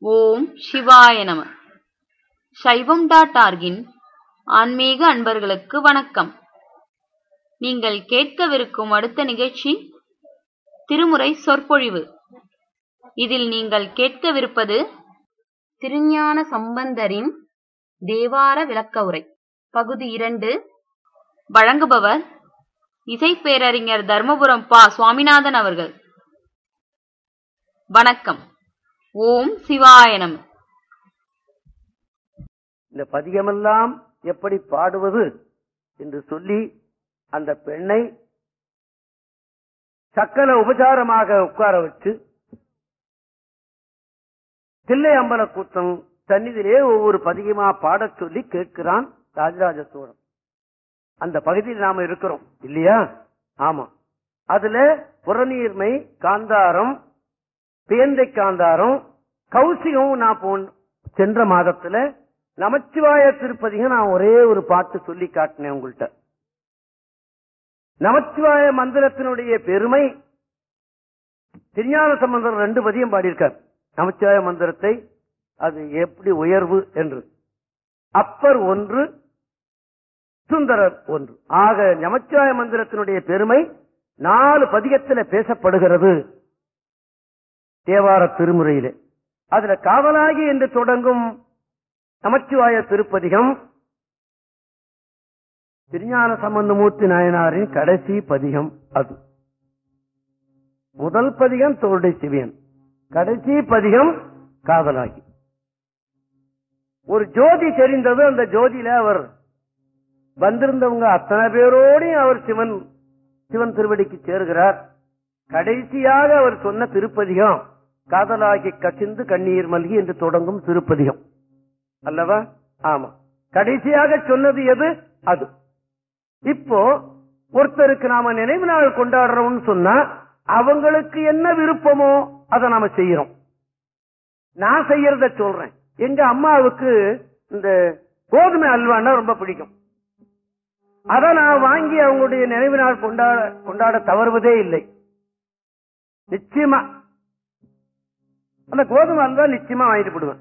ஓம் சிவாய நம சைவம் டாட் ஆர்கின் ஆன்மீக அன்பர்களுக்கு வணக்கம் நீங்கள் கேட்கவிருக்கும் அடுத்த நிகழ்ச்சி திருமுறை சொற்பொழிவு இதில் நீங்கள் கேட்கவிருப்பது திருஞான சம்பந்தரின் தேவார விளக்க உரை பகுதி இரண்டு வழங்குபவர் இசைப்பேரறிஞர் தர்மபுரம் பா சுவாமிநாதன் அவர்கள் வணக்கம் ஓம் சிவாய நம இந்த பதிகமெல்லாம் எப்படி பாடுவது என்று சொல்லி அந்த பெண்ணை சக்கர உபசாரமாக உட்கார வச்சு தில்லை அம்பல கூட்டம் சந்நிதியிலே ஒவ்வொரு பதிகமா பாடச் சொல்லி கேட்கிறான் ராஜராஜ சோழன் அந்த பகுதியில் நாம இருக்கிறோம் இல்லையா ஆமா அதுல புறநீர்மை காந்தாரம் பேந்தை காந்தாரம் கௌசிகம் நான் போன் சென்ற மாதத்துல நமச்சிவாய திருப்பதிக நான் ஒரே ஒரு பாட்டு சொல்லி காட்டினேன் உங்கள்கிட்ட நமச்சிவாய மந்திரத்தினுடைய பெருமை திருஞான சம்பந்தர் ரெண்டு பதியம் பாடியிருக்கார் நமச்சிவாய மந்திரத்தை அது எப்படி உயர்வு என்று அப்பர் ஒன்று சுந்தரர் ஒன்று ஆக நமச்சிவாய மந்திரத்தினுடைய பெருமை நாலு பதிகத்தில் பேசப்படுகிறது தேவார திருமுறையிலே அதுல காவலாகி என்று தொடங்கும் நமச்சிவாய திருப்பதிகம் திருஞான சம்பந்தமூர்த்தி நாயனாரின் கடைசி பதிகம் அது முதல் பதிகம் தோருடைய சிவியன் கடைசி பதிகம் காதலாகி ஒரு ஜோதி தெரிந்தது அந்த ஜோதியில அவர் வந்திருந்தவங்க அத்தனை பேரோடையும் அவர் சிவன் சிவன் திருவடிக்கு சேருகிறார் கடைசியாக அவர் சொன்ன திருப்பதிகம் காதலாகி கசிந்து கண்ணீர் மல்கி என்று தொடங்கும் திருப்பதிகம் அல்லவா ஆமா கடைசியாக சொன்னது எது அது இப்போ ஒருத்தருக்கு நாம நினைவு நாள் கொண்டாடுறோம்னு சொன்னா அவங்களுக்கு என்ன விருப்பமோ அதை நாம செய்யறோம் நான் செய்யறத சொல்றேன் எங்க அம்மாவுக்கு இந்த கோதுமை அல்வான்னா ரொம்ப பிடிக்கும் அதை நான் வாங்கி அவங்களுடைய நினைவு நாள் கொண்டாட கொண்டாட தவறுவதே இல்லை நிச்சயமா அந்த கோதுமை அல்வா நிச்சயமா வாங்கிட்டு போடுவேன்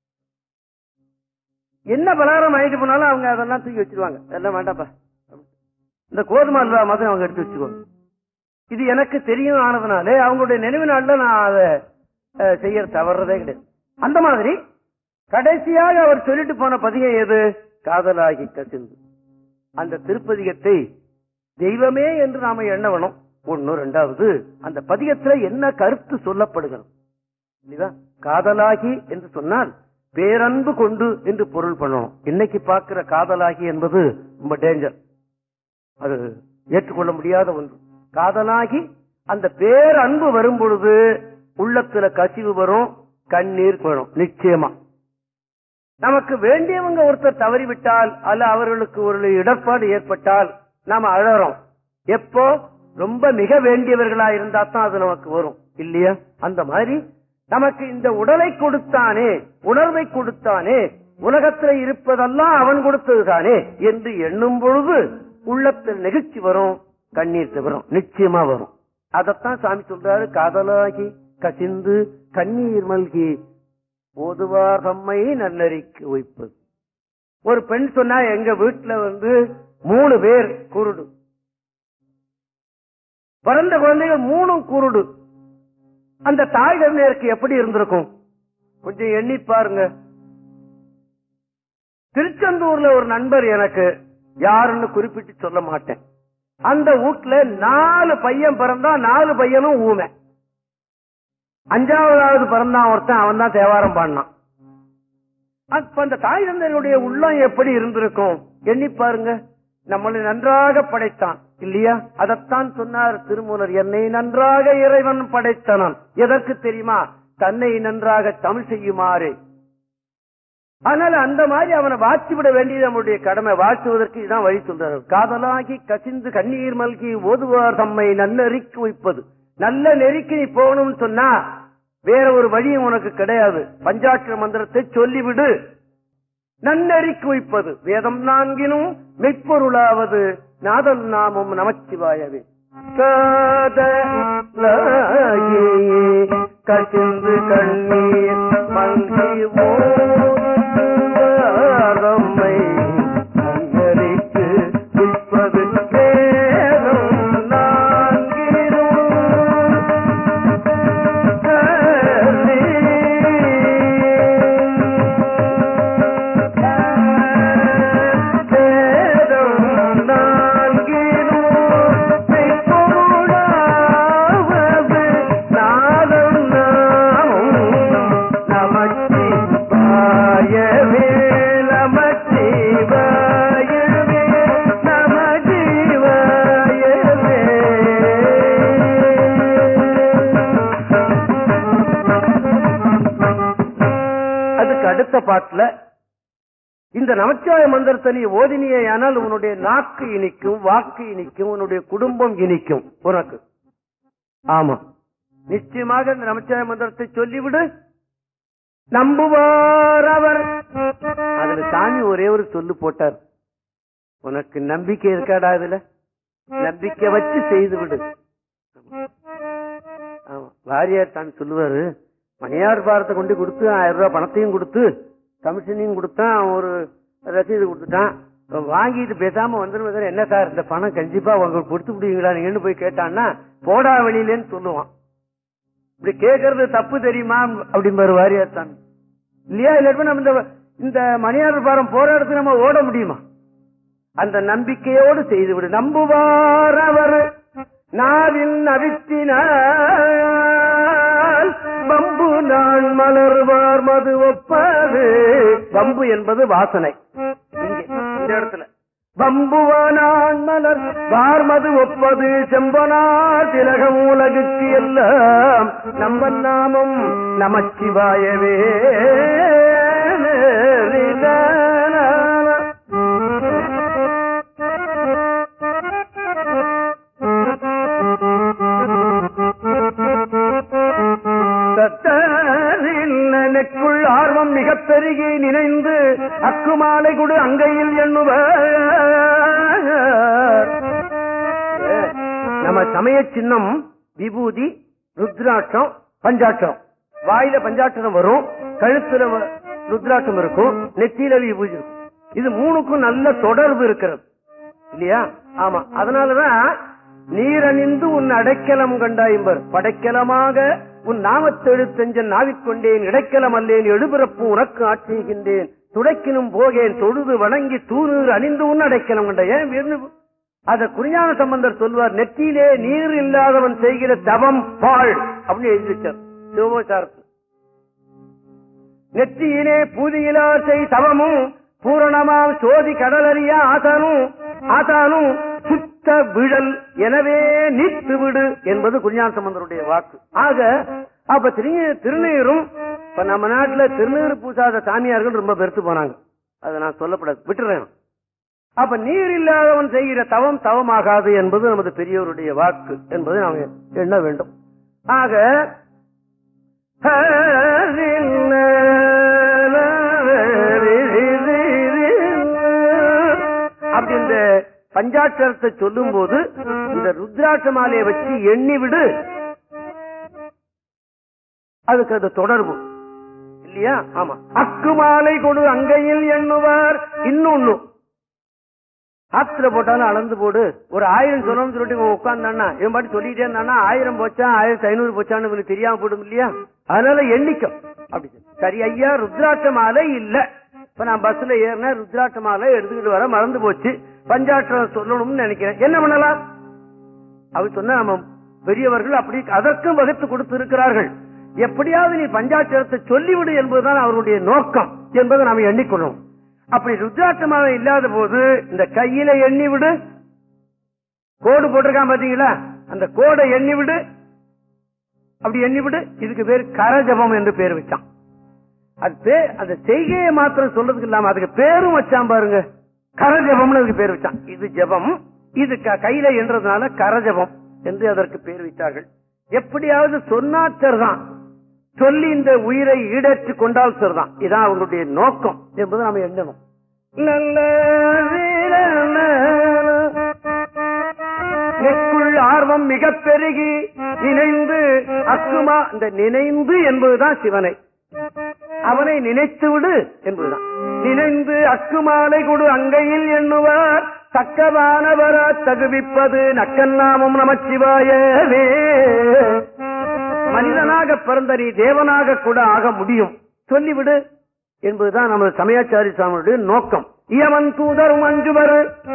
என்ன பலகாரம் வாங்கிட்டு போனாலும் அவங்க அதெல்லாம் தூக்கி வச்சிருவாங்க எல்லாம் வேண்டாப்பா இந்த கோதுமை அல்வா மாதிரி அவங்க எடுத்து வச்சுக்குவாங்க இது எனக்கு தெரியும் ஆனதுனாலே அவங்களுடைய நினைவு நாள்ல நான் அதை செய்ய தவறதே கிடையாது அந்த மாதிரி கடைசியாக அவர் சொல்லிட்டு போன பதிகம் எது காதலாகி கசிந்து அந்த திருப்பதிகத்தை தெய்வமே என்று நாம எண்ண வேணும் ஒன்னு ரெண்டாவது அந்த பதிகத்துல என்ன கருத்து சொல்லப்படுகிறது இல்லையா காதலாகி என்று சொன்னால் பேரன்பு கொண்டு என்று பொருள் பண்ணணும் இன்னைக்கு பார்க்கிற காதலாகி என்பது ரொம்ப டேஞ்சர் அது ஏற்றுக்கொள்ள முடியாத ஒன்று காதலாகி அந்த பேரன்பு வரும் பொழுது உள்ளத்துல கசிவு வரும் கண்ணீர் வரும் நிச்சயமா நமக்கு வேண்டியவங்க ஒருத்தர் தவறிவிட்டால் அல்ல அவர்களுக்கு ஒரு இடர்பாடு ஏற்பட்டால் நாம அழறோம் எப்போ ரொம்ப மிக வேண்டியவர்களா இருந்தா தான் அது நமக்கு வரும் இல்லையா அந்த மாதிரி நமக்கு இந்த உடலை கொடுத்தானே உணர்வை கொடுத்தானே உலகத்தில் இருப்பதெல்லாம் அவன் கொடுத்தது தானே என்று எண்ணும் பொழுது உள்ளத்தில் நெகிழ்ச்சி வரும் கண்ணீர் வரும் நிச்சயமா வரும் அதத்தான் சாமி சொல்றாரு காதலாகி கசிந்து கண்ணீர் மல்கி ஓதுவார் தம்மை நல்லறிக்கு வைப்பது ஒரு பெண் சொன்னா எங்க வீட்டுல வந்து மூணு பேர் குருடு பிறந்த குழந்தைகள் மூணும் குருடு அந்த தாய் தந்தையருக்கு எப்படி இருந்திருக்கும் கொஞ்சம் எண்ணி பாருங்க திருச்செந்தூர்ல ஒரு நண்பர் எனக்கு யாருன்னு குறிப்பிட்டு சொல்ல மாட்டேன் அந்த வீட்டுல நாலு பையன் பிறந்தா நாலு பையனும் ஊமை அஞ்சாவதாவது பிறந்தான் ஒருத்தன் அவன் தான் தேவாரம் பாடினான் அப்ப அந்த தாய் தந்தையருடைய உள்ளம் எப்படி இருந்திருக்கும் எண்ணி பாருங்க நம்மளை நன்றாக படைத்தான் இல்லையா அதத்தான் சொன்னார் திருமூலர் என்னை நன்றாக இறைவன் படைத்தனான் எதற்கு தெரியுமா தன்னை நன்றாக தமிழ் செய்யுமாறு ஆனால் அந்த மாதிரி அவனை வாழ்த்தி விட வேண்டியது நம்முடைய கடமை வாழ்த்துவதற்கு இதுதான் வழி சொல்றாரு காதலாகி கசிந்து கண்ணீர் மல்கி ஓதுவார் தம்மை நல்ல நெறிக்கு வைப்பது நல்ல நெறிக்கு நீ போகணும்னு சொன்னா வேற ஒரு வழியும் உனக்கு கிடையாது பஞ்சாட்சர மந்திரத்தை சொல்லிவிடு நன்னறிக்கு வைப்பது வேதம் நான்கினும் மெய்ப்பொருளாவது நாதன் நாமம் நமச்சிவாயவே காதலாகி கசிந்து கண்ணீர் மல்கி ஓதுவரம்மை கையளித்து நிற்பது வேதம் நான்கிலும் அதுக்கு அடுத்த பாட்டுல இந்த நமச்சிவாய மந்திரத்தை நீ ஓதினியே ஆனால் உன்னுடைய நாக்கு இனிக்கும் வாக்கு இனிக்கும் உன்னுடைய குடும்பம் இனிக்கும் உனக்கு ஆமா நிச்சயமாக இந்த நமச்சிவாய மந்திரத்தை சொல்லிவிடு நம்புவார் அவர் அதுல சாமி ஒரே ஒரு சொல்லு போட்டார் உனக்கு நம்பிக்கை இருக்காடா இதுல நம்பிக்கை வச்சு செய்து விடு ஆமா வாரியார் தான் சொல்லுவாரு மணியார் பாரத்தை கொண்டு கொடுத்து ஆயிரம் ரூபாய் பணத்தையும் கொடுத்து கமிஷனையும் கொடுத்தான் அவன் ஒரு ரசீது கொடுத்துட்டான் இப்ப வாங்கிட்டு பேசாம வந்துடும் என்ன சார் இந்த பணம் கண்டிப்பா உங்களுக்கு கொடுத்து விடுவீங்களா நீங்கன்னு போய் கேட்டான்னா போடா வெளியிலேன்னு சொல்லுவான் இப்படி கேட்கறது தப்பு தெரியுமா அப்படிம்பாரு வாரியார் தான் இல்லையா இல்லாட்டி நம்ம இந்த இந்த மணியார் பாரம் போற இடத்துக்கு நம்ம ஓட முடியுமா அந்த நம்பிக்கையோடு செய்துவிடு நம்புவார் அவர் நாவில் நவித்தினால் பம்பு நான் மலர்வார் மது ஒப்பது பம்பு என்பது வாசனை இங்கே, இந்த இடத்துல பம்புவானான் மலர் வார்மது ஒப்பது செம்பனார் திலகம் உலகுக்கு எல்லாம் நம்ம நாமம் நமச்சிவாயவே தத்தரில் ஆர்வம் மிக பெருகி நினைந்து அக்குமாலை கொடு அங்கையில் எண்ணுவர் நம்ம சமய சின்னம் விபூதி ருத்ராட்சம் பஞ்சாட்சம் வாயில பஞ்சாட்சரம் வரும் கழுத்துல வ- ருத்ராட்சம் இருக்கும் நெத்தியில விபூதி இருக்கும் இது மூணுக்கும் நல்ல தொடர்பு இருக்கிறது இல்லையா ஆமா அதனாலதான் நீரணிந்து உன் அடைக்கலம் கண்டாயம்பர் படைக்கலமாக உன் நாமத்தெழுத்தெஞ்சன் நாவிக்கொண்டேன் இடைக்கலம் அல்லேன் எழுபிறப்பு உனக்கு ஆட்சிகின்றேன் துடைக்கினும் போகேன் தொழுது வணங்கி தூணூர் அணிந்து உன் அடைக்கலம் கண்ட ஏன் விருந்து- அத குறிஞான சம்பந்தர் சொல்வார் நெத்தியிலே நீர் இல்லாதவன் செய்கிற தவம் பாழ் அப்படின்னு எழுதி வச்சார் சிவபோசாரத்தில் நெற்றியிலே பூதியிலா செய் தவமும் பூரணமாம் சோதி கடலறிய ஆசானும் ஆசானும் சுத்த விழல் எனவே நீத்து விடு என்பது குஞ்ஞான சம்பந்தருடைய வாக்கு ஆக அப்ப திரு திருநீரும் இப்ப நம்ம நாட்டுல திருநீர் பூசாத சாமியார்கள் ரொம்ப பெருத்து போனாங்க அதை நான் சொல்லப்படாது விட்டுறேன் அப்ப நீர் இல்லாதவன் செய்கிற தவம் தவமாகாது என்பது நமது பெரியோருடைய வாக்கு என்பதை நாம் எண்ண வேண்டும் ஆக அப்படி இந்த பஞ்சாட்சரத்தை சொல்லும் போது இந்த ருத்ராட்ச மாலையை வச்சு எண்ணி விடு அதுக்கு அது தொடர்பு இல்லையா ஆமா அக்கு மாலை கொடு அங்கையில் எண்ணுவார் இன்னொன்னு ஆத்துல போட்டாலும் அளந்து போடு ஒரு ஆயிரம் சொல்லணும்னு சொல்லிட்டு இவன் உட்கார்ந்தானா இவன் பாட்டு சொல்லிட்டே இருந்தானா ஆயிரம் போச்சா ஆயிரத்தி ஐநூறு போச்சான்னு இவனுக்கு தெரியாம போடும் இல்லையா அதனால எண்ணிக்கும் அப்படி சொல்லு. சரி ஐயா ருத்ராட்ச மாலை இல்ல இப்ப நான் பஸ்ல ஏறின ருத்ராட்ச மாலை எடுத்துக்கிட்டு வர மறந்து போச்சு பஞ்சாட்சரம் சொல்லணும்னு நினைக்கிறேன் என்ன பண்ணலாம் அவர் சொன்ன நம்ம பெரியவர்கள் அப்படி அதற்கும் வகுத்து கொடுத்து இருக்கிறார்கள் எப்படியாவது நீ பஞ்சாட்சரத்தை சொல்லிவிடு என்பதுதான் அவருடைய நோக்கம் என்பதை நாம் எண்ணிக்கொள்ளும் அப்படி ருத்ராட்சமாக இல்லாத போது இந்த கையில எண்ணி விடு கோடு போட்டிருக்கான் பாத்தீங்களா அந்த கோடை எண்ணி விடு அப்படி எண்ணி விடு இதுக்கு பேர் கரஜபம் என்று பேர் வச்சான் அது பேர் அந்த செய்கையை மாத்திரம் சொல்றதுக்கு இல்லாம அதுக்கு பேரும் வச்சான் பாருங்க கரஜபம்னு அதுக்கு பேர் வச்சான் இது ஜபம் இது க- கையில என்றதுனால கரஜபம் என்று அதற்கு பேர் வைத்தார்கள் எப்படியாவது சொன்னாச்சர் தான் சொல்லி இந்த உயிரை ஈடேற்றி கொண்டால் சரிதான் இதான் அவங்களுடைய நோக்கம் என்பதை நாம எண்ணணும் நல்ல நெக்குள் ஆர்வம் மிக பெருகி நினைந்து அக்குமா இந்த நினைந்து என்பதுதான் சிவனை அவனை நினைத்து விடு என்பதுதான் நினைந்து அக்குமாலை கொடு அங்கையில் எண்ணுவார் தக்கவானவரா தகுவிப்பது நக்கன் நாமம் நமச்சிவாயவே மனிதனாக பிறந்த நீ தேவனாக கூட ஆக முடியும் சொல்லிவிடு என்பதுதான் நமது சமயாச்சாரி சாமியுடைய நோக்கம் இயவன் தூதரும் அஞ்சுவர்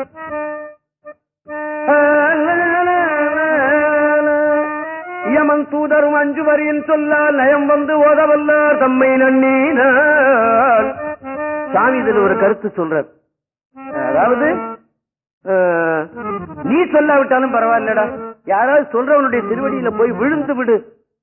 இயமன் தூதரும் அஞ்சுவரின் சொல்லால் நயம் வந்து ஓதவல்லார் தம்மை நன்னீனார் சாமி இதில் ஒரு கருத்து சொல்றார் அதாவது அஹ், நீ சொல்லாவிட்டாலும் பரவாயில்லடா யாராவது சொல்றவனுடைய திருவடியில போய் விழுந்து விடு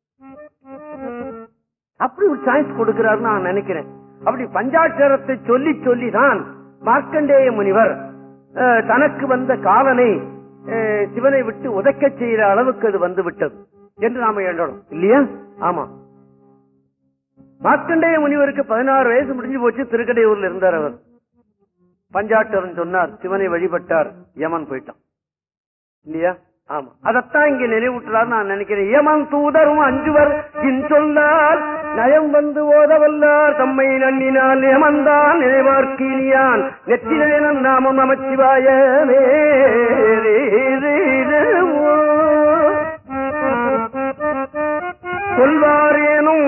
அப்படி ஒரு சாய்ஸ் கொடுக்கிறாருன்னு நான் நினைக்கிறேன் அப்படி பஞ்சாட்சரத்தை சொல்லி சொல்லிதான் மார்க்கண்டேய முனிவர் அஹ், தனக்கு வந்த காலனை அஹ், சிவனை விட்டு உதைக்கச் செய்கிற அளவுக்கு அது வந்து விட்டது என்று நாம எண்ணணும் இல்லையா ஆமா மார்க்கண்டேய முனிவருக்கு பதினாறு வயசு முடிஞ்சு போச்சு திருக்கடையூர்ல இருந்தார் அவர் பஞ்சாட்டரன் சொன்னார் சிவனை வழிபட்டார் யமன் போயிட்டான் இல்லையா ஆமா அதத்தான் இங்க நினைவூட்டுறார் நான் நினைக்கிறேன் யமன் தூதரும் அஞ்சுவர் இன் சொல்லால் நயம் வந்து ஓதவல்லார் தம்மை நன்னினால் யமன்தான் நினைவார்க்கினியான் நெற்றிலேனன் நாமம் நமச்சிவாயமே சொல்வாரேனும்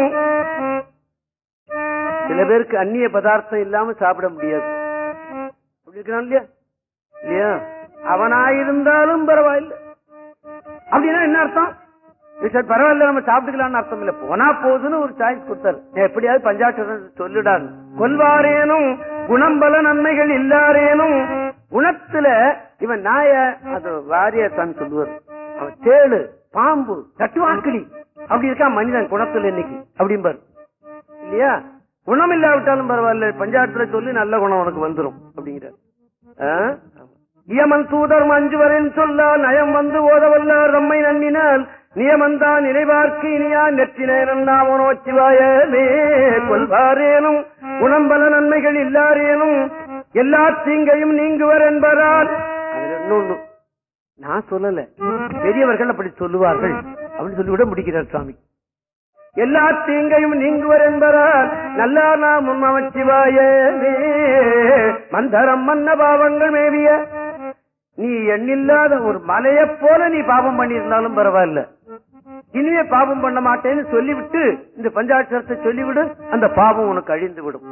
சில பேருக்கு அந்நிய பதார்த்தம் இல்லாம சாப்பிட முடியாது அப்படி இருக்கிறான் இல்லையா இல்லையா அவனாயிருந்தாலும் பரவாயில்லை அப்படின்னா என்ன அர்த்தம் இது சரி பரவாயில்ல நம்ம சாப்பிட்டுக்கலாம்னு அர்த்தம் இல்ல போனா போதுன்னு ஒரு சாய்ஸ் கொடுத்தாரு நீ எப்படியாவது பஞ்சாட்சரம் சொல்லிடாது கொல்வாரேனும் குணம்பல நன்மைகள் இல்லாரேனும் குணத்துல இவன் நாய அது வாரியார் சாமி சொல்லுவார் அவன் தேளு பாம்பு தட்டுவாக்கிளி அப்படி இருக்கான் மனிதன் குணத்துல இன்னைக்கு அப்படிம்பாரு இல்லையா குணம் இல்லாவிட்டாலும் பரவாயில்ல பஞ்சாயத்துல சொல்லி நல்ல குணம் உனக்கு வந்துரும் அப்படிங்கிறார் ஆ? ஆமா. இயமன் தூதர் மஞ்சுவரின் சொல்லால் நயம் வந்து ஓதவல்லார் நம்மை நன்னினால் நியமந்தான் நினைவார்க்கு இனியா நெற்றினேனும் நாமனோச்சிவாயமே கொல்வாரேனும் குணம்பல நன்மைகள் இல்லாரேனும் எல்லா தீங்கையும் நீங்குவர் என்பதால் அதுல இன்னொன்னு நான் சொல்லல பெரியவர்கள் அப்படி சொல்லுவார்கள் அப்படின்னு சொல்லிவிட முடிக்கிறார் சுவாமி எல்லா தீங்கையும் நீங்குவர் என்பதால் நல்லா நாம் நமச்சிவாயவே மந்தரம் மன்ன பாவங்கள் மேவிய நீ எண்ணில்லாத ஒரு மலையைப் போல நீ பாவம் பண்ணியிருந்தாலும் பரவாயில்ல இனிமே பாவம் பண்ண மாட்டேன்னு சொல்லிவிட்டு இந்த பஞ்சாட்சரத்தை சொல்லிவிடு அந்த பாவம் உனக்கு அழிந்து விடும்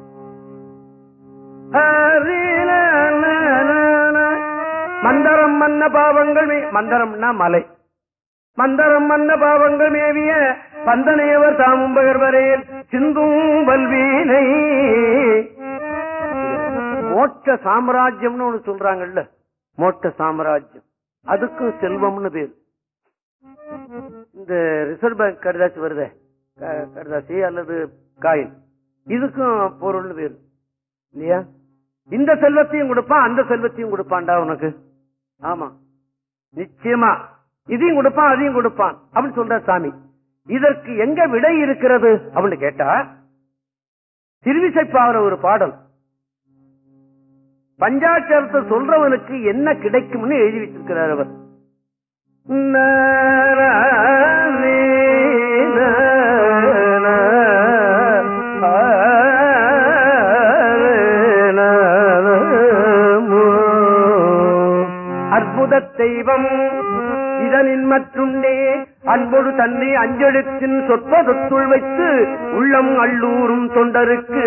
மந்தரம் மன்ன பாவங்கள் மே- மந்தரம்னா மலை மந்தரம் மன்ன பாவங்கள் மேவிய பந்தனையவர் தாமும் பகர்வரேல் சிந்தும் வல்வீனை மோட்ச சாம்ராஜ்யம்னு ஒண்ணு சொல்றாங்கல்ல மோட்ச சாம்ராஜ்யம் அதுக்கும் செல்வம்னு பேர் இந்த ரிசர்வ் பேங்க் கடிதாசி வருதே க- கடிதாசி அல்லது காயின் இதுக்கும் பொருள்னு பேரு இல்லையா இந்த செல்வத்தையும் கொடுப்பான் அந்த செல்வத்தையும் கொடுப்பான்டா உனக்கு ஆமா நிச்சயமா இதையும் கொடுப்பான் அதையும் கொடுப்பான் அப்படின்னு சொல்ற சாமி இதற்கு எங்க விடை இருக்கிறது அப்படின்னு கேட்டா திருவிசைப்பாகிற ஒரு பாடல் பஞ்சாட்சரத்தை சொல்றவனுக்கு என்ன கிடைக்கும்னு எழுதி வச்சிருக்கிறார் அவர் அற்புத தெய்வம் இதனின் மற்றுண்டே அன்பொடு தன்னை அஞ்செழுத்தின் சொற்பதத்துள் வைத்து உள்ளம் அள்ளூரும் தொண்டருக்கு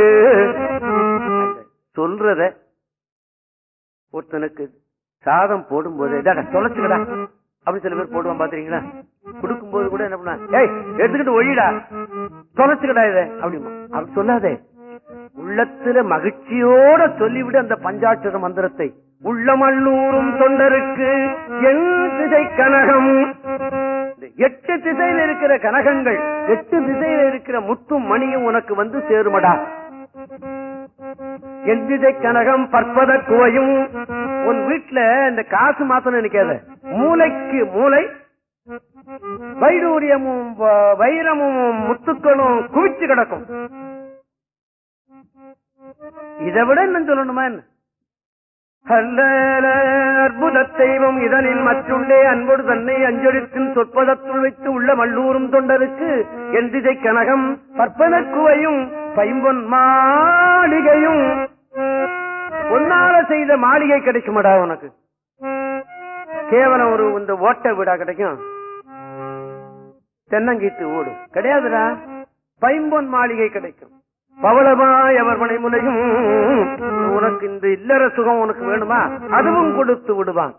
சொல்றத ஒருத்தனுக்கு சாதம் போடும்போது இதாடா தொலைச்சுக்கடா அப்படி சில பேர் போடுவான் பாத்துறீங்களா கொடுக்கும்போது கூட என்ன பண்ணா ஏய் எடுத்துக்கிட்டு ஒழிடா தொலைச்சுக்கடா இத அப்படிமா அப்படி சொல்லாதே உள்ளத்துல மகிழ்ச்சியோட சொல்லிவிடு அந்த பஞ்சாட்சர மந்திரத்தை உள்ளமல்லூரும் தொண்டருக்கு என் திசை கனகம் இந்த எட்டு திசையில் இருக்கிற கனகங்கள் எட்டு திசையில் இருக்கிற முத்தும் மணியும் உனக்கு வந்து சேருமடா என் திசை கனகம் பற்பத குவையும் உன் வீட்டுல இந்த காசு மாத்தணும் நினைக்காத மூளைக்கு மூளை வைடூரியமும் வ- வைரமும் முத்துக்களும் குவிச்சு கிடக்கும் இதை விட என்ன சொல்லணுமா என்ன அல்லல அற்புத தெய்வம் இதனில் மற்றுள்ளே அன்போடு தன்னை அஞ்சொலிக்கும் சொற்பதத்துள் வைத்து உள்ள மல்லூரும் தொண்டருக்கு என் திசை கனகம் பற்பன குவையும் பைம்பொன் மாளிகையும் பொன்னால செய்த மாளிகை கிடைக்குமாடா உனக்கு கேவலம் ஒரு இந்த ஓட்ட வீடா கிடைக்கும் தென்னங்கீத்து ஓடு கிடையாதுடா பைம்பொன் மாளிகை கிடைக்கும் பவளமாய் அவர் மனைமுலையும் உனக்கு இந்த இல்லற சுகம் உனக்கு வேணுமா அதுவும் கொடுத்து விடுவான்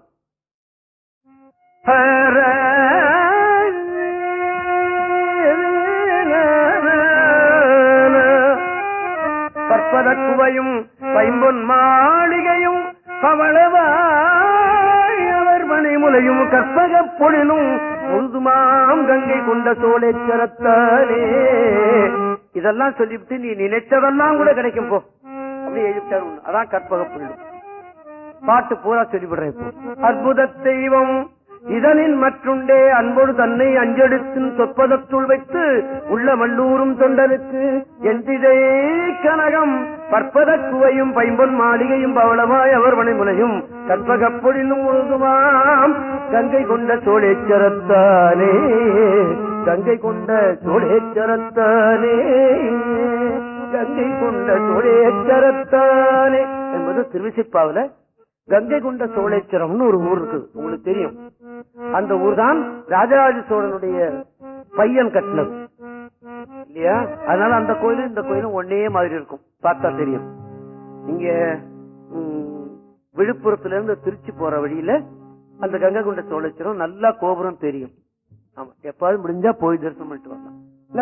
பற்பத குவையும் பைம்பொன் மாளிகையும் பவளவாய் அவர் மனைமுலையும் கற்பக பொழிலும் முழுதுமாம் கங்கை கொண்ட சோழேச்சரத்தாலே இதெல்லாம் சொல்லிவிட்டு நீ நினைச்சதெல்லாம் கூட கிடைக்கும் போ அப்படி எழுதிட்டார் ஒண்ணு. அதான் கற்பக பொழிலும் பாட்டு பூரா சொல்லிவிடுறேன் இப்போ அற்புத தெய்வம் இதனில் மற்றுண்டே அன்போடு தன்னை அஞ்செடுத்தின் சொற்பதத்துள் வைத்து உள்ள மல்லூரும் தொண்டனுக்கு எந்திதை கனகம் பற்பத குவையும் பைம்பொன் மாளிகையும் பவளமாய் அவர் மனைமுலையும் கற்பகப் பொழிலும் முழுதுமாம் கங்கை கொண்ட சோழேச்சரத்தானே கங்கை கொண்ட சோழேச்சரத்தானே கங்கை கொண்ட சோழேச்சரத்தானே என்பது திருவிசிப்பாவில கங்கை கொண்ட சோழேச்சரம்னு ஒரு ஊர் இருக்கு உங்களுக்கு தெரியும் அந்த ஊர் தான் ராஜராஜ சோழனுடைய பையன் கட்டினது இல்லையா அதனால அந்த கோயிலும் இந்த கோயிலும் ஒன்னே மாதிரி இருக்கும் பார்த்தா தெரியும் இங்க ம், விழுப்புரத்துல இருந்து திருச்சி போற வழியில அந்த கங்கை கொண்ட சோழேச்சரம் நல்லா கோபுரம் தெரியும் ஆமா எப்பாவது முடிஞ்சா போய் தரிசனம் பண்ணிட்டு வரலாம்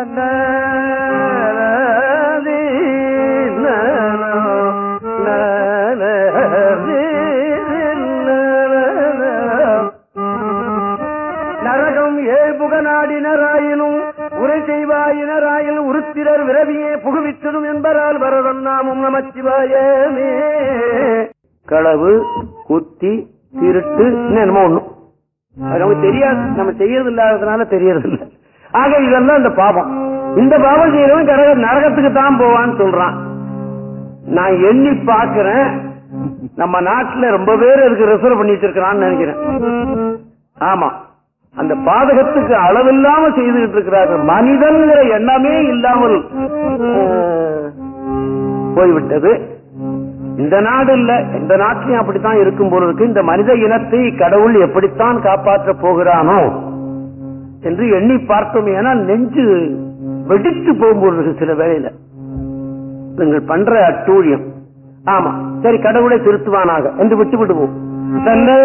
நரகம் ஏழ்புக நாடினராயினும் உரை செய்வாயினராயினும் உருத்திரர் விரவியே புகுவித்ததும் என்பதால் வரதன் நாமும் நமச்சிவாயமே களவு குத்தி திருட்டு இன்னும் என்னமோ ஒண்ணும் அது நமக்கு தெரியாது நம்ம செய்யறது இல்லாததுனால தெரியறது இல்ல ஆக இதெல்லாம் இந்த பாவம் இந்த பாவம் செய்யறவன் கரக நரகத்துக்கு தான் போவான்னு சொல்றான் நான் எண்ணி பாக்குறேன் நம்ம நாட்டுல ரொம்ப பேர் அதுக்கு ரிசர்வ் பண்ணி வச்சிருக்கிறான்னு நினைக்கிறேன் ஆமா அந்த பாதகத்துக்கு அளவில்லாம செய்துகிட்டு இருக்கிறார்கள் மனிதன்கிற எண்ணமே இல்லாமல் அஹ், போய்விட்டது இந்த நாடு இல்ல எந்த நாட்டிலையும் அப்படித்தான் இருக்கும் போல இருக்கு இந்த மனித இனத்தை கடவுள் எப்படித்தான் காப்பாற்ற போகிறானோ என்று எண்ணி பார்த்தோம் ஏன்னா நெஞ்சு வெடித்து போகும்போது இருக்கு சில வேளையில நீங்கள் பண்ற அட்டூழியம் ஆமா சரி கடவுளை திருத்துவானாக என்று விட்டு விடுவோம் தன்ன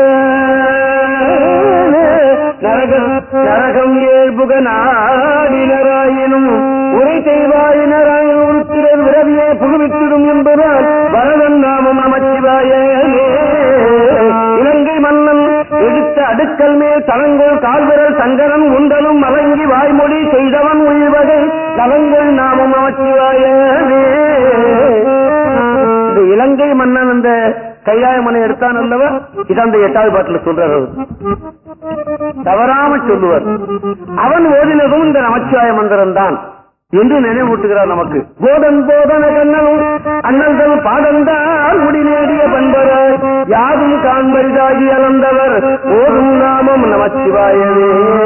நரகம் நரகம் ஏழ்புக நாடினராயினும் உரை செய்வாயினராயினும் உருத்திரர் விரவியே புகுவித்திடும் என்பதால் வரதன் நாமம் நமச்சிவாயே இலங்கை மன்னன் எடுத்த அடுக்கல் மேல் தலங்கோல் கால்விரல் சங்கரன் உண்டலும் மலங்கி வாய்மொழி செய்தவன் உள்வகை நலங்கள் நாமம் நமச்சிவாயே இந்த இலங்கை மன்னன் அந்த கைலாய மனை எடுத்தான் அல்லவா இது அந்த எட்டாவது பாட்டுல சொல்றார் அவர். தவறாம சொல்லுவார் அவன் ஓதினதும் இந்த நமச்சிவாய மந்திரம் தான் என்று நினைவூட்டுகிறார் நமக்கு போதன் போதன கண்ணனும் அண்ணல்கள் பாதந்தால் முடி நேடிய பண்பராய் யாதும் காண்பரிதாகி அளந்தவர் ஓதும் நாமம் நமச்சிவாயவே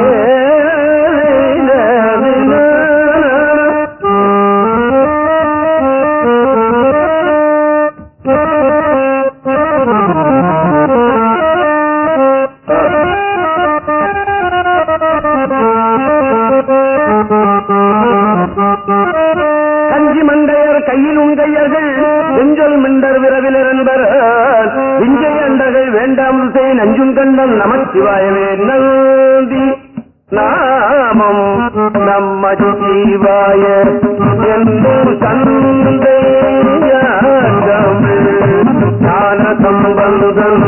கஞ்சி மண்டையர் கையில் உங்கையர்கள் நெஞ்சல் மிண்டர் விரவில் இருந்தர் விஞ்சை அண்டர்கள் வேண்டாம் செய் நஞ்சும் கண்டன் நமச்சிவாயவே நந்தி நாமம் நம்ம ஜீவாய என்னும் தந்தை ஞான சம்பந்தம்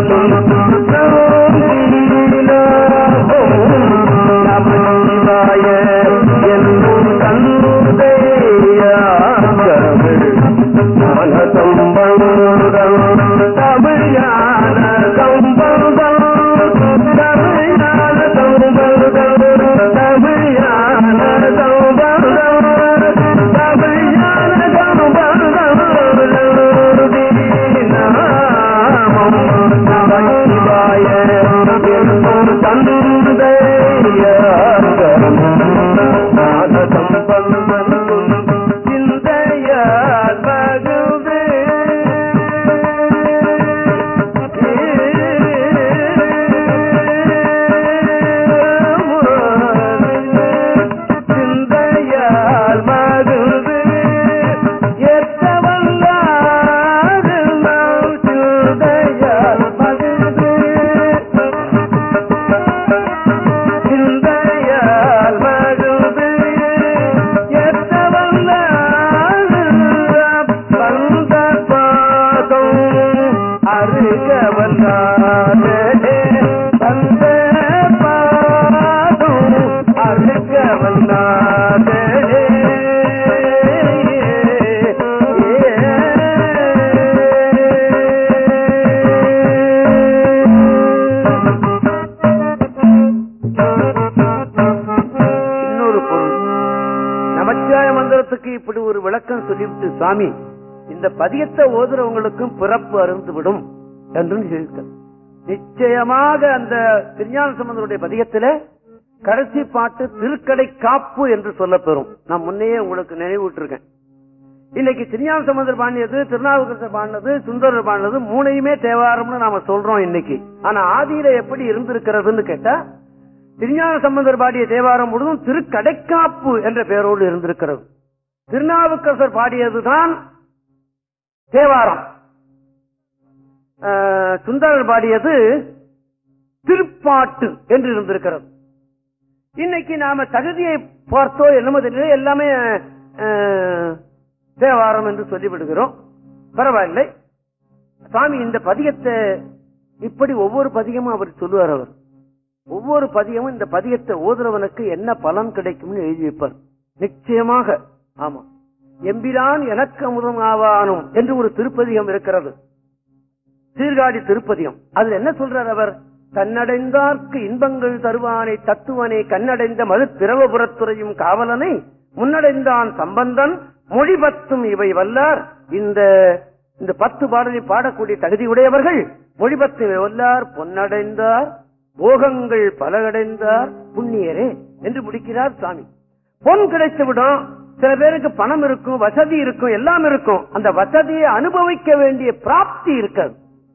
நமச்சிவாய என்னும் தந்தை ஞான சம்பந்தம் தமிழான சம்பந்தம் தமிழான சம்பந்தம் தமிழான சம்பந்தம் தமிழான சம்பந்தம் நாமம் சிந்தையால் மகிழ்ந்து ஏற்றவல்லாது நாம் சிந்தையால் மகிழ்ந்து சிந்தையால் மகிழ்ந்து ஏற்றவல்லாது வந்த பாதம் அருக வந்தானே வந்த பாதம் அருக வந்தானே இன்னொரு பொருள் நமச்சிவாய மந்திரத்துக்கு இப்படி ஒரு விளக்கம் சொல்லிவிட்டு சுவாமி இந்த பதியத்தை ஓதுறவங்களுக்கும் பிறப்பு அருந்து விடும் என்று சொல்லியிருக்கார் நிச்சயமாக அந்த திருஞான சம்பந்தருடைய பதியத்தில கடைசி பாட்டு திருக்கடை காப்பு என்று சொல்லப்பெறும் நான் முன்னையே உங்களுக்கு நினைவூட்டிருக்கேன் இன்னைக்கு திருஞான சம்பந்தர் பாடியது திருநாவுக்கரசர் பாடினது சுந்தரர் பாடினது மூணையுமே தேவாரம்னு நாம சொல்றோம் இன்னைக்கு ஆனா ஆதியில எப்படி இருந்திருக்கிறதுன்னு கேட்டா திருஞான சம்பந்தர் பாடிய தேவாரம் முழுதும் திருக்கடைக்காப்பு என்ற பெயரோடு இருந்திருக்கிறது திருநாவுக்கரசர் பாடியதுதான் தேவாரம் ஆஹ், சுந்தரர் பாடியது திருப்பாட்டு என்று இருந்திருக்கிறது இன்னைக்கு நாம தகுதியை பார்த்தோ என்னமோ தெரியல எல்லாமே ஆஹ், தேவாரம் என்று சொல்லிவிடுகிறோம் பரவாயில்லை சாமி இந்த பதியத்தை இப்படி ஒவ்வொரு பதியமும் அவர் சொல்லுவார் அவர் ஒவ்வொரு பதியமும் இந்த பதியத்தை ஓதுறவனுக்கு என்ன பலன் கிடைக்கும்னு எழுதி வைப்பார் நிச்சயமாக ஆமா எம்பிரான் எனக்கு அமுதம் ஆவானும் என்று ஒரு திருப்பதிகம் இருக்கிறது சீர்காழி திருப்பதிகம் அதுல என்ன சொல்றார் அவர் தன்னடைந்தார்க்கு இன்பங்கள் தருவானை தத்துவனை கண்ணடைந்த மது திரவபுரத்துறையும் காவலனை முன்னடைந்தான் சம்பந்தன் மொழி பத்தும் இவை வல்லார் இந்த இந்த பத்து பாடலை பாடக்கூடிய தகுதியுடையவர்கள் மொழிபத்து இவை வல்லார் பொன்னடைந்தார் போகங்கள் பலகடைந்தார் புண்ணியரே என்று முடிக்கிறார் சாமி பொன் கிடைத்து விடும் சில பேருக்கு பணம் இருக்கும் வசதி இருக்கும் எல்லாம் இருக்கும் அந்த வசதியை அனுபவிக்க வேண்டிய பிராப்தி இருக்காது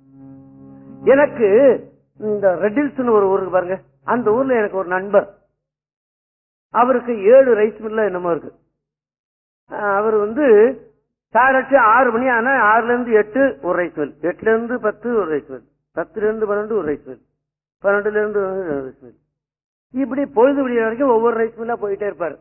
எனக்கு இந்த ரெட்டில்ஸ் ஒரு ஊருக்கு பாருங்க அந்த ஊர்ல எனக்கு ஒரு நண்பர் அவருக்கு ஏழு ரைஸ் மில்ல என்னமோ இருக்கு அஹ் அவர் வந்து சாரட்டு ஆறு மணி ஆனா ஆறுல இருந்து எட்டு ஒரு ரைஸ் மில் எட்டுல இருந்து பத்து ஒரு ரைஸ் மில் பத்துல இருந்து பன்னெண்டு ஒரு ரைஸ் மில் பன்னெண்டுல இருந்து ஒரு ரைஸ் மில் இப்படி பொழுது விடிய வரைக்கும் ஒவ்வொரு ரைஸ் மில்லா போயிட்டே இருப்பாரு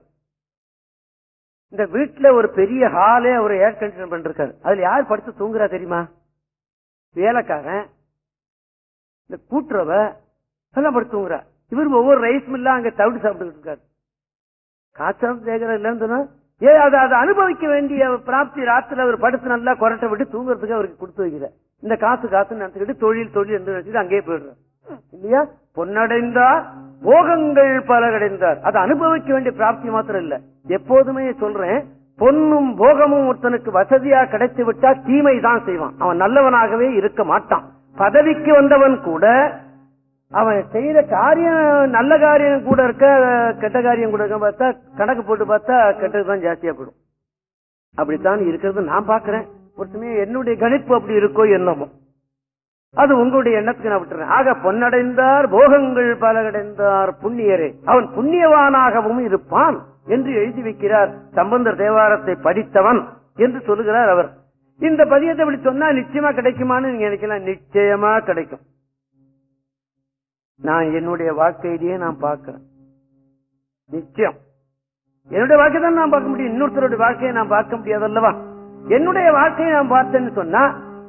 இந்த வீட்டுல ஒரு பெரிய ஹாலே அவர் ஏர் கண்டிஷன் பண்ணிருக்காரு அதுல யார் படுத்து தூங்குறா தெரியுமா வேலைக்காரன் இந்த கூட்டுறவ எல்லாம் படுத்து தூங்குறா இவர் ஒவ்வொரு ரைஸ் மில்லா அங்க தவிடு சாப்பிட்டு இருக்காரு காய்ச்சல் கேட்கற இல்லைன்னு சொன்னா ஏ அதை அதை அனுபவிக்க வேண்டிய பிராப்தி ராத்திரில அவர் படுத்து நல்லா கொரட்டை விட்டு தூங்குறதுக்கு அவருக்கு கொடுத்து வைக்கிற இந்த காசு காசுன்னு நினைச்சுக்கிட்டு தொழில் தொழில் என்று நினைச்சிட்டு அங்கேயே போயிடுறார் இல்லையா பொன்னடைந்தார் போகங்கள் பல அடைந்தார் அதை அனுபவிக்க வேண்டிய பிராப்தி மாத்திரம் இல்ல எப்போதுமே சொல்றேன் பொன்னும் போகமும் ஒருத்தனுக்கு வசதியா கிடைத்து விட்டா தீமை தான் செய்வான் அவன் நல்லவனாகவே இருக்க மாட்டான் பதவிக்கு வந்தவன் கூட அவன் செய்யற காரியம் நல்ல காரியம் கூட இருக்க கெட்ட காரியம் கூட இருக்க பார்த்தா கணக்கு போட்டு பார்த்தா கெட்டதுதான் ஜாஸ்தியா போயிடும் அப்படித்தான் இருக்கிறது நான் பாக்குறேன் ஒரு சமயம் என்னுடைய கணிப்பு அப்படி இருக்கோ என்னமோ அது உங்களுடைய எண்ணத்துக்கு நான் விட்டுறேன் ஆக பொன்னடைந்தார் போகங்கள் பலகடைந்தார் புண்ணியரே அவன் புண்ணியவானாகவும் இருப்பான் என்று எழுதி வைக்கிறார் சம்பந்தர் தேவாரத்தை படித்தவன் என்று சொல்லுகிறார் அவர் இந்த பதியத்தை இப்படி சொன்னா நிச்சயமா கிடைக்குமான்னு நீங்க நினைக்கலாம் நிச்சயமா கிடைக்கும் நான் என்னுடைய வாழ்க்கையிலேயே நான் பார்க்கிறேன் நிச்சயம் என்னுடைய வாழ்க்கை தான் நான் பார்க்க முடியும் இன்னொருத்தருடைய வாழ்க்கையை நான் பார்க்க முடியாது அல்லவா என்னுடைய வாழ்க்கையை நான் பார்த்தேன்னு சொன்னா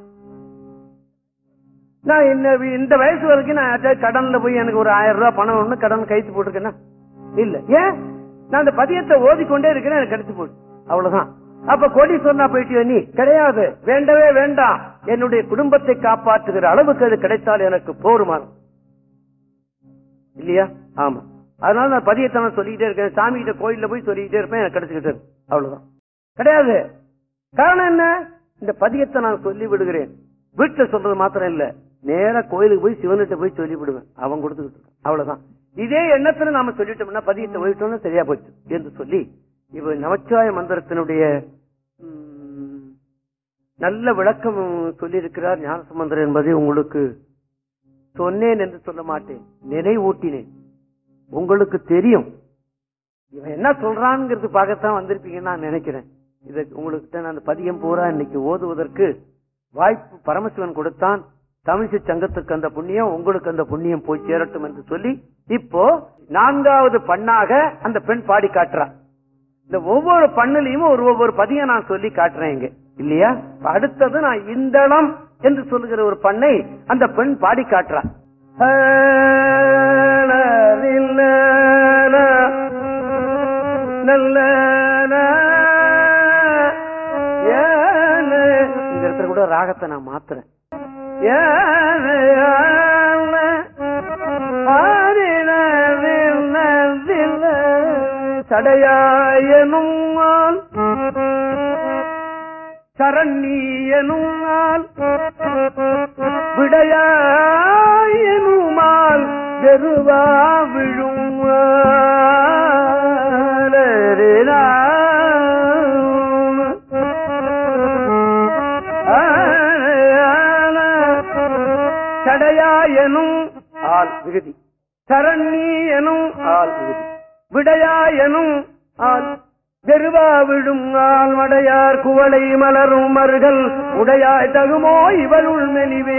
நான் என்ன இந்த வயசு வரைக்கும் நான் யார்கிட்டயாவது கடன்ல போய் எனக்கு ஒரு ஆயிரம் ரூபாய் பணம் ஒண்ணு கடன் கைத்து போட்டிருக்கேன்னா இல்ல ஏன் நான் அந்த பதியத்தை ஓதிக்கொண்டே இருக்கிறேன் எனக்கு கிடைச்சு போச்சு அவ்வளவுதான் அப்ப கோடீஸ்வரனா போயிட்டு நீ கிடையாது வேண்டவே வேண்டாம் என்னுடைய குடும்பத்தை காப்பாற்றுகிற அளவுக்கு அது கிடைத்தால் எனக்கு போருமானம் இல்லையா ஆமா அதனால நான் பதியத்தை நான் சொல்லிக்கிட்டே இருக்கேன் சாமி கிட்ட கோயில்ல போய் சொல்லிக்கிட்டே இருப்பேன் எனக்கு கிடைச்சுக்கிட்டு இருக்கு. அவ்வளவுதான் கிடையாது காரணம் என்ன இந்த பதியத்தை நான் சொல்லி விடுகிறேன் வீட்டுல சொல்றது மாத்திரம் இல்ல நேரா கோயிலுக்கு போய் சிவன்கிட்ட போய் சொல்லிவிடுவேன் அவன் கொடுத்துக்கிட்டு இருக்கான். அவ்வளவுதான் இதே எண்ணத்துல நாம சொல்லிட்டோம்னா பதியத்தை போயிட்டோம்னா சரியா போச்சு என்று சொல்லி இவ நமச்சிவாய மந்திரத்தினுடைய ம், நல்ல விளக்கம் சொல்லியிருக்கிறார் ஞானசம்பந்தர் என்பதை உங்களுக்கு சொன்னேன் என்று சொல்ல மாட்டேன் நினைவூட்டினேன் உங்களுக்கு தெரியும் இவன் என்ன சொல்றான்ங்கிறது பார்க்கத்தான் வந்திருப்பீங்கன்னு நான் நினைக்கிறேன் இதை உங்களுக்கு நான் அந்த பதியம் பூரா இன்னைக்கு ஓதுவதற்கு வாய்ப்பு பரமசிவன் கொடுத்தான் தமிழிசை சங்கத்துக்கு அந்த புண்ணியம் உங்களுக்கு அந்த புண்ணியம் போய் சேரட்டும் என்று சொல்லி இப்போ நான்காவது பண்ணாக அந்த பெண் பாடி காட்டுறா இந்த ஒவ்வொரு பண்ணுலையும் ஒரு ஒவ்வொரு பதியம் நான் சொல்லி காட்டுறேன் இங்க இல்லையா இப்ப அடுத்தது நான் இந்தளம் என்று சொல்லுகிற ஒரு பண்ணை அந்த பெண் பாடி காட்டுறா நல்ல இந்த இடத்துல கூட ராகத்தை நான் மாத்துறேன் சடையாயனும் சரண்யனுமால் விடையாயனுமால் வெறுவா விழும் சடையாயனும் ஆள் விகுதி சரண்ணி எனும் ஆள் விகுதி விடையாயனும் ஆள் வெறுவா விழும் ஆள் மடையார் குவளை மலரும் மருகல் உடையாய் தகுமோ இவளுள் மெலிவே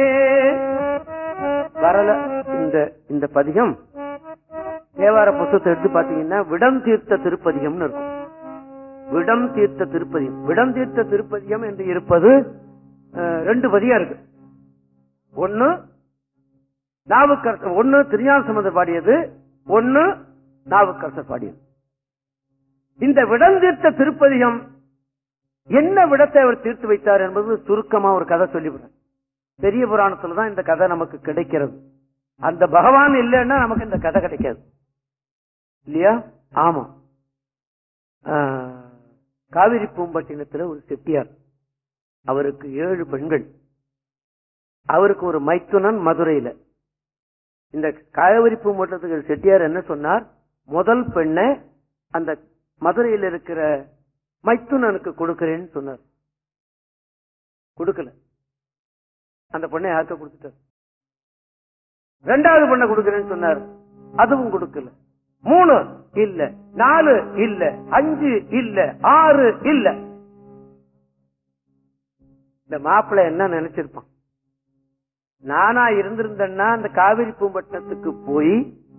வரல இந்த இந்த பதிகம் தேவார புத்தகத்தை எடுத்து பாத்தீங்கன்னா விடம் தீர்த்த திருப்பதிகம்னு இருக்கும் விடம் தீர்த்த திருப்பதிகம் விடம் தீர்த்த திருப்பதிகம் என்று இருப்பது அஹ், ரெண்டு பதியம் இருக்கு ஒன்னு நாவுக்கரசர் ஒன்னு திருஞான சம்பந்தர் பாடியது ஒன்னு நாவுக்கரசர் பாடியது இந்த விடம் தீர்த்த திருப்பதிகம் என்ன விடத்தை அவர் தீர்த்து வைத்தார் என்பது சுருக்கமா ஒரு கதை சொல்லிவிடுறேன் பெரிய புராணத்துல தான் இந்த கதை நமக்கு கிடைக்கிறது அந்த பகவான் இல்லைன்னா நமக்கு இந்த கதை கிடைக்காது இல்லையா ஆமா ஆஹ், காவிரி பூம்பட்டினத்துல ஒரு செட்டியார் அவருக்கு ஏழு பெண்கள் அவருக்கு ஒரு மைத்துனன் மதுரையில இந்த காவிரி பூம்பட்டினத்துக்கு செட்டியார் என்ன சொன்னார் முதல் பெண்ணை அந்த மதுரையில் இருக்கிற மைத்துனனுக்கு கொடுக்கிறேன்னு சொன்னார் கொடுக்கல அந்த பொண்ணை யாருக்க கொடுத்துட்டார் ரெண்டாவது பொண்ணை கொடுக்கிறேன்னு சொன்னார் அதுவும் கொடுக்கல மூணு இல்ல நாலு இல்ல அஞ்சு இல்ல ஆறு இல்ல இந்த மாப்பிள்ளை என்ன நினைச்சிருப்பான் நானா இருந்திருந்தேன்னா அந்த காவிரி பூம்பட்டினத்துக்கு போய்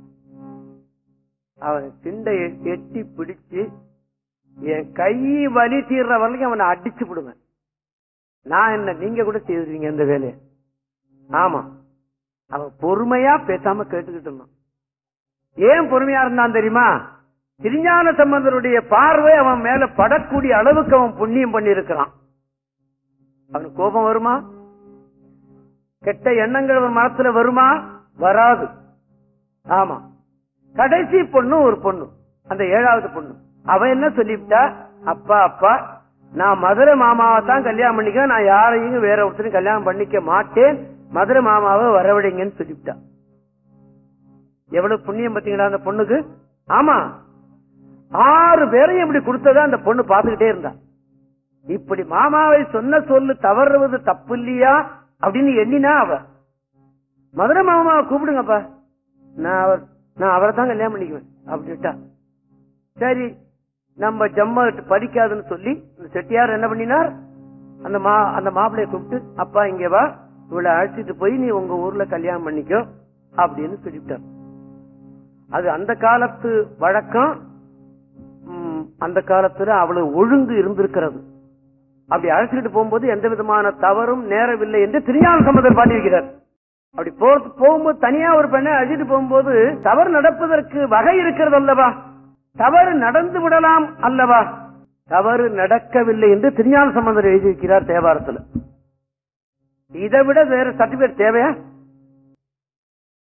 அவன் சிண்டை எட்டி பிடிச்சு என் கை வலி தீர்ற வரைக்கும் அவனை அடிச்சு விடுவேன் நான் என்ன நீங்க கூட செய்திருவீங்க இந்த வேலையை ஆமா அவன் பொறுமையா பேசாம கேட்டுக்கிட்டு இருந்தான் ஏன் பொறுமையா இருந்தான் தெரியுமா திருஞான சம்பந்தருடைய பார்வை அவன் மேல படக்கூடிய அளவுக்கு அவன் புண்ணியம் பண்ணி இருக்கிறான் அவனுக்கு கோபம் வருமா கெட்ட எண்ணங்கள் அவன் மனத்துல வருமா வராது ஆமா கடைசி பொண்ணு ஒரு பொண்ணு அந்த ஏழாவது பொண்ணு அவன் என்ன சொல்லிவிட்டா அப்பா அப்பா நான் மதுரை மாமாவை தான் கல்யாணம் பண்ணிக்க நான் யாரையும் வேற ஒருத்தரையும் கல்யாணம் பண்ணிக்க மாட்டேன் மதுரை மாமாவை வரவிடுங்கன்னு சொல்லிவிட்டா எவ்வளவு புண்ணியம் பாத்தீங்களா அந்த பொண்ணுக்கு ஆமா ஆறு பேரையும் இப்படி கொடுத்ததா அந்த பொண்ணு பாத்துக்கிட்டே இருந்தா இப்படி மாமாவை சொன்ன சொல்லு தவறுவது தப்பு இல்லையா அப்படின்னு எண்ணினா அவ மதுரை மாமாவை கூப்பிடுங்கப்பா நான் அவர் நான் அவரை தான் கல்யாணம் பண்ணிக்குவேன் அப்படின்ட்டா சரி நம்ம ஜம்ம படிக்காதுன்னு சொல்லி இந்த செட்டியார் என்ன பண்ணினார் அந்த மா அந்த மாப்பிளைய கூப்பிட்டு அப்பா இங்க வா இவளை அழைச்சிட்டு போய் நீ உங்க ஊர்ல கல்யாணம் பண்ணிக்கோ அப்படின்னு சொல்லிவிட்டார் அது அந்த காலத்து வழக்கம் ம், அந்த காலத்துல அவ்வளவு ஒழுங்கு இருந்திருக்கிறது அப்படி அழைச்சிட்டு போகும்போது எந்த விதமான தவறும் நேரவில்லை என்று திருஞான சம்பந்தர் பாடியிருக்கிறார் அப்படி போறது போகும்போது தனியா ஒரு பெண்ணை அழைச்சிட்டு போகும்போது தவறு நடப்பதற்கு வகை இருக்கிறது அல்லவா தவறு நடந்து விடலாம் அல்லவா தவறு நடக்கவில்லை என்று திருஞான சம்பந்தர் எழுதியிருக்கிறார் தேவாரத்துல இதை விட வேற சர்டிபிகேட் தேவையா